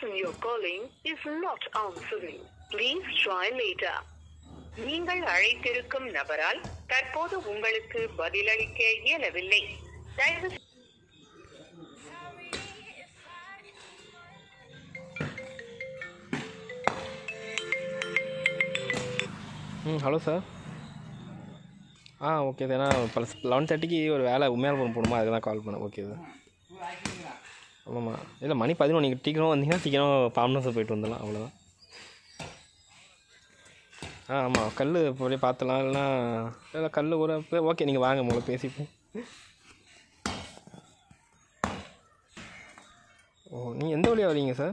person you're calling is not answering. Please try later. நீங்கள் அழைத்திருக்கும் நபரால் தற்போது உங்களுக்கு பதிலளிக்க இயலவில்லை தயவு ம் ஹலோ சார் ஆ ஓகே சார் ஏன்னா ப்ளஸ் லெவன் தேர்ட்டிக்கு ஒரு வேலை உண்மையால் போகணுமா அதுக்கு தான் கால் பண்ணேன் ஓகே சார் ஆமாம்மா இல்லை மணி பதினொன்று நீங்கள் சீக்கிரம் வந்தீங்கன்னா சீக்கிரம் பாம்பனஸ் போயிட்டு வந்துடலாம் அவ்வளோதான் ஆ ஆமாம் கல் போய் பார்த்துலாம் இல்லைனா இல்லை கல் ஒரு ஓகே நீங்கள் வாங்க முதல்ல பேசிப்போம் ஓ நீங்கள் எந்த வழியாக வரீங்க சார்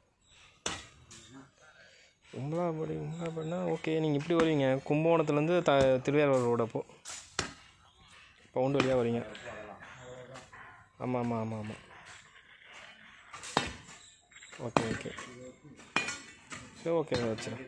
உம்லாபடி உம்லாபடினா ஓகே நீங்கள் இப்படி வருவீங்க கும்பகோணத்துலேருந்து த திருவையாறு ரோடு அப்போ பவுண்டு வழியாக வரீங்க ஆமாம் ஆமாம் ஆமாம் ஆமாம் ஓகே ஓகே சரி ஓகே சார் வச்சுறேன்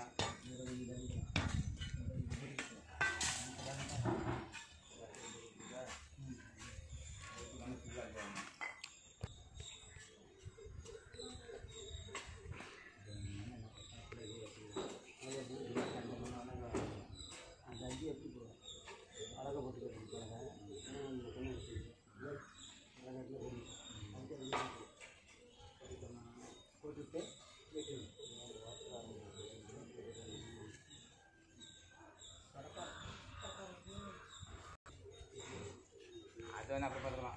அது வேணா அப்புறம் பார்த்துக்கலாம்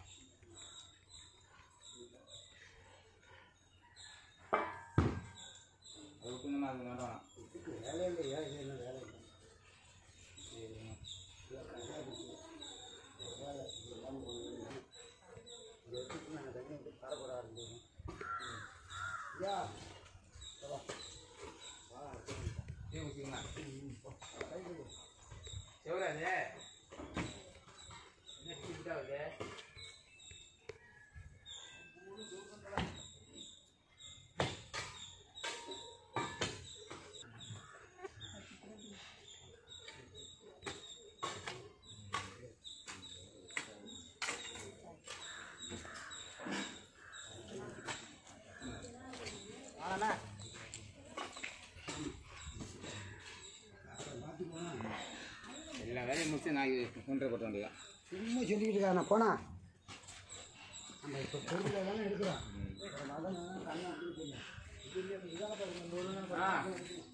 அது விட்டுங்கன்னா அது வேண்டாம் ஏன் ஊற்றிங்களா சிவராஜ் என்ன சீட்டா வருது எல்லா வேலையும் முடிச்சு நான் கொண்டு போட்டு வந்துடலாம் சும்மா சொல்லிக்கிட்டு இருக்காங்க போனா நம்ம இப்போ பொருளை தானே எடுக்கிறோம் அதான் கண்ணை அப்படி ஆ